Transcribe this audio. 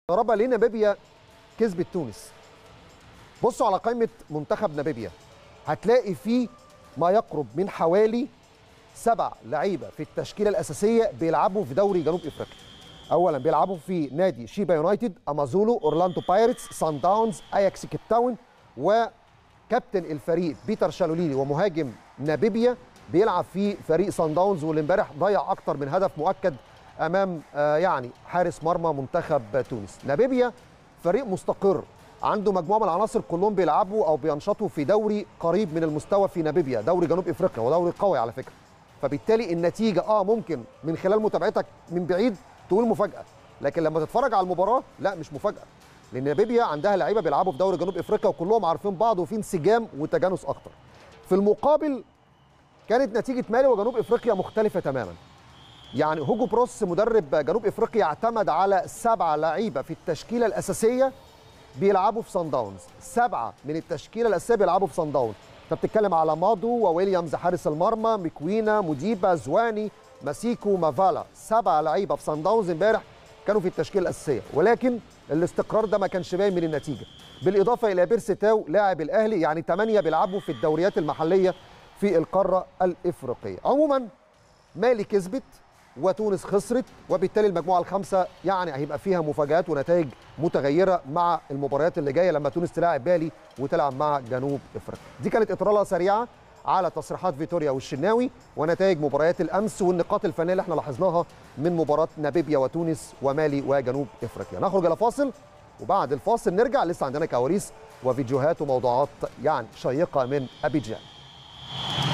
ربع ليه ناميبيا كسبت تونس بصوا على قائمه منتخب ناميبيا هتلاقي فيه ما يقرب من حوالي سبع لعيبه في التشكيله الاساسيه بيلعبوا في دوري جنوب افريقيا اولا بيلعبوا في نادي شيبا يونايتد امازولو اورلاندو بايرتس سان داونز اياكس كيب تاون وكابتن الفريق بيتر شالوليلي ومهاجم ناميبيا بيلعب في فريق سان داونز واللي امبارح ضيع اكتر من هدف مؤكد امام آه يعني حارس مرمى منتخب تونس ناميبيا فريق مستقر عنده مجموعه من العناصر كلهم بيلعبوا او بينشطوا في دوري قريب من المستوى في ناميبيا دوري جنوب افريقيا ودوري قوي على فكره فبالتالي النتيجه اه ممكن من خلال متابعتك من بعيد تقول مفاجاه لكن لما تتفرج على المباراه لا مش مفاجاه لان ناميبيا عندها لعيبه بيلعبوا في دوري جنوب افريقيا وكلهم عارفين بعض وفي انسجام وتجانس اكتر في المقابل كانت نتيجه مالي وجنوب افريقيا مختلفه تماما يعني هوجو بروس مدرب جنوب افريقيا اعتمد على سبعه لعيبه في التشكيله الاساسيه بيلعبوا في سان داونز سبعه من التشكيله الاساسيه بيلعبوا في سان داونز انت بتتكلم على مادو وويليامز حارس المرمى مكوينا مديبا زواني ماسيكو مافالا سبعه لعيبه في سان داونز امبارح كانوا في التشكيله الاساسيه ولكن الاستقرار ده ما كانش باين من النتيجه بالاضافه الى بيرسي تاو لاعب الاهلي يعني ثمانيه بيلعبوا في الدوريات المحليه في القاره الافريقيه عموما مالي كسبت وتونس خسرت وبالتالي المجموعه الخامسه يعني هيبقى فيها مفاجات ونتائج متغيره مع المباريات اللي جايه لما تونس تلاعب بالي وتلعب مع جنوب افريقيا دي كانت اطراله سريعه على تصريحات فيتوريا والشناوي ونتائج مباريات الامس والنقاط الفنيه اللي احنا لاحظناها من مباراه ناميبيا وتونس ومالي وجنوب افريقيا نخرج الى فاصل وبعد الفاصل نرجع لسه عندنا كواليس وفيديوهات وموضوعات يعني شيقه من ابيجان